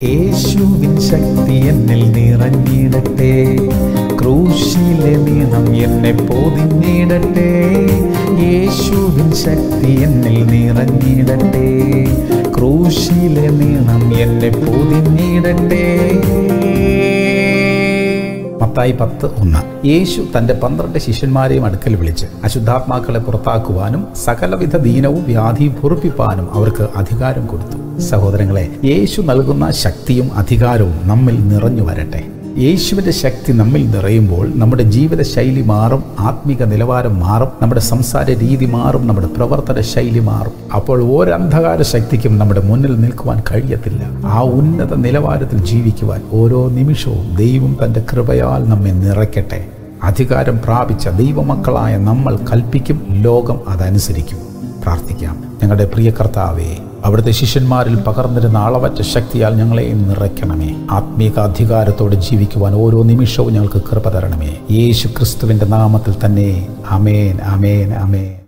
യേശുവിൻ ശക്തി എന്നിൽ നിറഞ്ഞിടട്ടെ ക്രൂശിലെ നീണം എന്നെ പൊതിഞ്ഞിടട്ടെ യേശുവിൻ ശക്തി എന്നിൽ നിറഞ്ഞിടട്ടെ ക്രൂശിലെ നീണം എന്നെ പൊതിഞ്ഞിടട്ടെ മത്തായി പത്ത് ഒന്ന് യേശു തന്റെ പന്ത്രണ്ട് ശിഷ്യന്മാരെയും അടുക്കൽ വിളിച്ച് അശുദ്ധാത്മാക്കളെ പുറത്താക്കുവാനും സകലവിധ ദീനവും വ്യാധി പൊറുപ്പിപ്പാനും അവർക്ക് അധികാരം കൊടുത്തു സഹോദരങ്ങളെ യേശു നൽകുന്ന ശക്തിയും അധികാരവും നമ്മിൽ നിറഞ്ഞു വരട്ടെ യേശുവിൻ്റെ ശക്തി നമ്മിൽ നിറയുമ്പോൾ നമ്മുടെ ജീവിത ശൈലി മാറും ആത്മീക നിലവാരം മാറും നമ്മുടെ സംസാര രീതി മാറും നമ്മുടെ പ്രവർത്തന ശൈലി മാറും അപ്പോൾ ഒരന്ധകാര ശക്തിക്കും നമ്മുടെ മുന്നിൽ നിൽക്കുവാൻ കഴിയത്തില്ല ആ ഉന്നത നിലവാരത്തിൽ ജീവിക്കുവാൻ ഓരോ നിമിഷവും ദൈവം തൻ്റെ കൃപയാൽ നമ്മെ നിറയ്ക്കട്ടെ അധികാരം പ്രാപിച്ച ദൈവമക്കളായ നമ്മൾ കൽപ്പിക്കും ലോകം അതനുസരിക്കും പ്രാർത്ഥിക്കാം ഞങ്ങളുടെ പ്രിയ കർത്താവേ അവിടുത്തെ ശിഷ്യന്മാരിൽ പകർന്നിരുന്ന അളവറ്റ ശക്തിയാൽ ഞങ്ങളെ നിറയ്ക്കണമേ ആത്മീക അധികാരത്തോടെ ജീവിക്കുവാൻ ഓരോ നിമിഷവും ഞങ്ങൾക്ക് കൃപ തരണമേ യേശു ക്രിസ്തുവിൻ്റെ നാമത്തിൽ തന്നെ അമേൻ അമേൻ അമേൻ